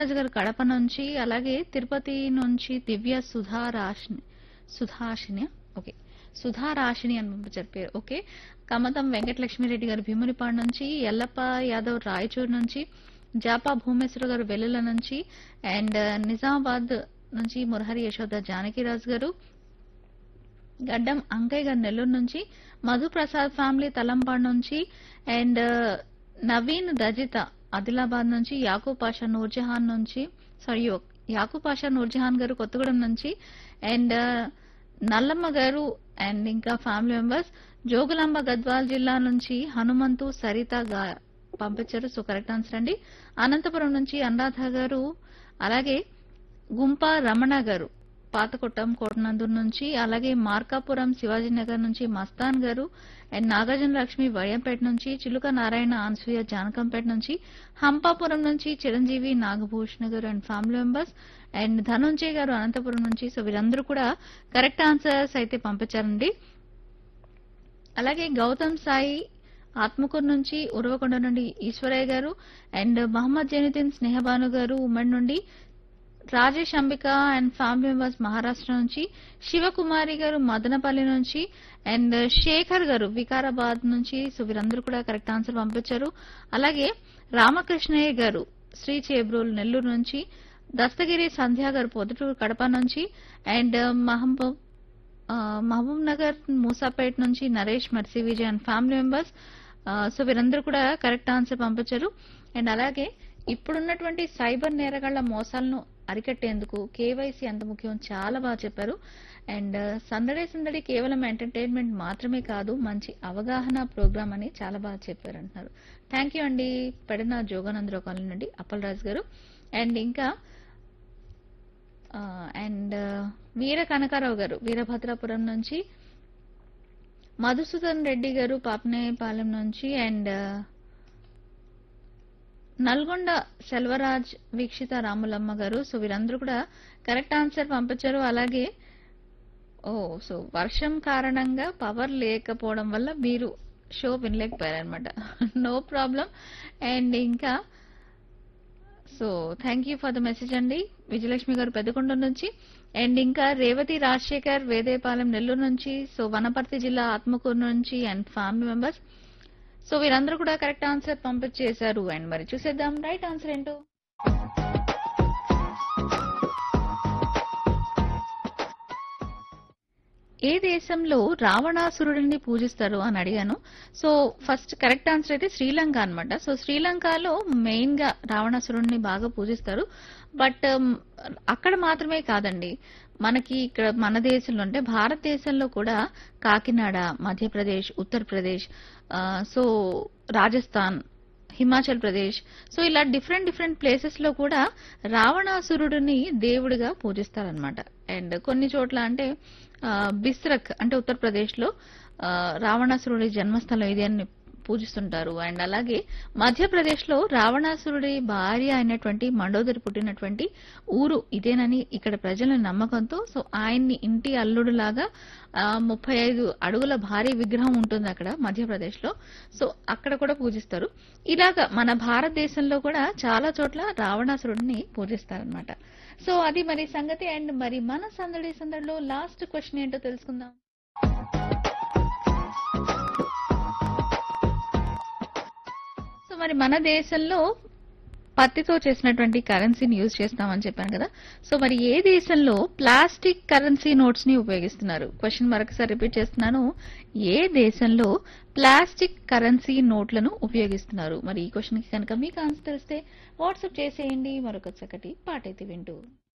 రాజు గారు కడప నుంచి అలాగే తిరుపతి నుంచి దివ్య సుధా రాశిని సుధాషిని ఓకే సుధా రాశిని అని పంపించారు పేరు ఓకే కమతం వెంకటలక్ష్మిరెడ్డి గారు భీమునిపాడు నుంచి ఎల్లప్ప యాదవ్ రాయచూరు నుంచి జాపా భూమేశ్వర గారు వెల్లుల నుంచి అండ్ నిజామాబాద్ నుంచి మురహరి యశోద జానకిరాజు గారు గడ్డం అంకయ్య గారు నెల్లూరు నుంచి మధుప్రసాద్ ఫ్యామిలీ తలంపాడు నుంచి అండ్ నవీన్ రజిత ఆదిలాబాద్ నుంచి యాకూబ్ పాషా నూర్జహాన్ నుంచి సారీ యాకూబ్ పాషా నూర్జహాన్ గారు కొత్తగూడెం నుంచి అండ్ నల్లమ్మ గారు అండ్ ఇంకా ఫ్యామిలీ మెంబర్స్ జోగులాంబ గద్వాల్ జిల్లా నుంచి హనుమంతు సరిత గా పంపించారు సో కరెక్ట్ ఆన్సర్ అండి అనంతపురం నుంచి అనురాధ గారు అలాగే గుంప రమణ గారు పాతకొట్టం కోటనందూరు నుంచి అలాగే మార్కాపురం శివాజీనగర్ నుంచి మస్తాన్ గారు అండ్ నాగార్జున లక్ష్మి వడియంపేట నుంచి చిలుక నారాయణ అనసూయ జానకంపేట నుంచి హంపాపురం నుంచి చిరంజీవి నాగభూషణ గారు and family members and Dhananjay గారు అనంతపురం నుంచి సో వీరందరూ కూడా కరెక్ట్ ఆన్సర్స్ అయితే పంపించారండి అలాగే గౌతమ్ సాయి ఆత్మకూరు నుంచి ఉరవకొండ నుండి ఈశ్వరయ్య గారు అండ్ మహమ్మద్ జైనుద్దీన్ స్నేహబాను గారు ఉమ్మడి నుండి Rajesh Ambika and family members Maharashtra నుంచి శివకుమారి గారు మదనపల్లి నుంచి అండ్ శేఖర్ గారు వికారాబాద్ నుంచి సో వీరందరూ కూడా కరెక్ట్ ఆన్సర్ పంపించారు అలాగే రామకృష్ణయ్య గారు శ్రీ చేబ్రోల్ నెల్లూరు నుంచి దస్తగిరి సంధ్య గారు పొద్దుటూరు కడప నుంచి అండ్ మహబూబ్ ఆ, మహబూబ్ నగర్ మూసాపేట్ నుంచి Naresh Mercy Vijay and family members so వీరందరూ కూడా కరెక్ట్ ఆన్సర్ పంపించారు అండ్ అలాగే ఇప్పుడున్నటువంటి సైబర్ నేరగాళ్ల మోసాలను అరికట్టేందుకు కేవైసీ ఎంత ముఖ్యం చాలా బాగా చెప్పారు అండ్ సందడి సందడి కేవలం ఎంటర్టైన్మెంట్ మాత్రమే కాదు మంచి అవగాహన ప్రోగ్రామ్ అని చాలా బాగా చెప్పారు అంటున్నారు థ్యాంక్ యూ అండి పెడన జోగానందరావు కాలనీ నుండి అప్పలరాజు గారు అండ్ ఇంకా అండ్ వీర కనకారావు గారు వీరభద్రాపురం నుంచి మధుసూదన్ రెడ్డి గారు పాపనేపాలెం నుంచి అండ్ నల్గొండ సెల్వరాజ్ వీక్షిత రాములమ్మ గారు సో వీరందరూ కూడా కరెక్ట్ ఆన్సర్ పంపించారు అలాగే ఓ సో వర్షం కారణంగా పవర్ లేకపోవడం వల్ల మీరు షో వినలేకపోయారనమాట నో ప్రాబ్లం అండ్ ఇంకా so thank you for the message అండి విజయలక్ష్మి గారు పెద్దకొండ నుంచి అండ్ ఇంకా రేవతి రాజశేఖర్ వేదేపాలెం నెల్లూరు నుంచి సో వనపర్తి జిల్లా ఆత్మకూరు నుంచి అండ్ ఫ్యామిలీ మెంబర్స్ సో వీరందరూ కూడా కరెక్ట్ ఆన్సర్ పంపించేశారు అండ్ మరి చూసేద్దాం రైట్ ఆన్సర్ ఏంటో ఏ దేశంలో రావణాసురుడిని పూజిస్తారు అని అడిగాను సో ఫస్ట్ కరెక్ట్ ఆన్సర్ అయితే శ్రీలంక అన్నమాట సో శ్రీలంకలో మెయిన్ గా రావణాసురుడిని బాగా పూజిస్తారు బట్ అక్కడ మాత్రమే కాదండి మనకి ఇక్కడ మన దేశంలో అంటే భారతదేశంలో కూడా కాకినాడ మధ్యప్రదేశ్ ఉత్తరప్రదేశ్ ఆ, సో రాజస్థాన్ హిమాచల్ ప్రదేశ్ సో ఇలా డిఫరెంట్ డిఫరెంట్ ప్లేసెస్ లో కూడా రావణాసురుడిని దేవుడిగా పూజిస్తారనమాట అండ్ కొన్ని చోట్ల అంటే ఆ, బిస్రక్ అంటే ఉత్తరప్రదేశ్ లో ఆ, రావణాసురుడి జన్మస్థలం ఇది అని పూజిస్తుంటారు అండ్ అలాగే మధ్యప్రదేశ్ లో రావణాసురుడి భార్య అయినటువంటి మండోదరి పుట్టినటువంటి ఊరు ఇదేనని ఇక్కడ ప్రజల నమ్మకంతో సో ఆయన్ని ఇంటి అల్లుడులాగా ఆ, ముప్పై ఐదు అడుగుల భారీ విగ్రహం ఉంటుంది అక్కడ మధ్యప్రదేశ్ లో సో అక్కడ కూడా పూజిస్తారు ఇలాగా మన భారతదేశంలో కూడా చాలా చోట్ల రావణాసురుడిని పూజిస్తారనమాట సో అది మరి సంగతి అండ్ మరి మన సందడి సందడిలో లాస్ట్ క్వశ్చన్ ఏంటో తెలుసుకుందాం సో మరి మన దేశంలో పత్తితో చేసినటువంటి కరెన్సీని యూజ్ చేస్తామని చెప్పాను కదా సో మరి ఏ దేశంలో ప్లాస్టిక్ కరెన్సీ నోట్స్ ని ఉపయోగిస్తున్నారు క్వశ్చన్ మరొకసారి రిపీట్ చేస్తున్నాను ఏ దేశంలో ప్లాస్టిక్ కరెన్సీ నోట్లను ఉపయోగిస్తున్నారు మరి ఈ క్వశ్చన్ కి కనుక మీకు ఆన్సర్ తెలిస్తే వాట్సాప్ చేసేయండి మరొక చక్కటి పాట అయితే వింటూ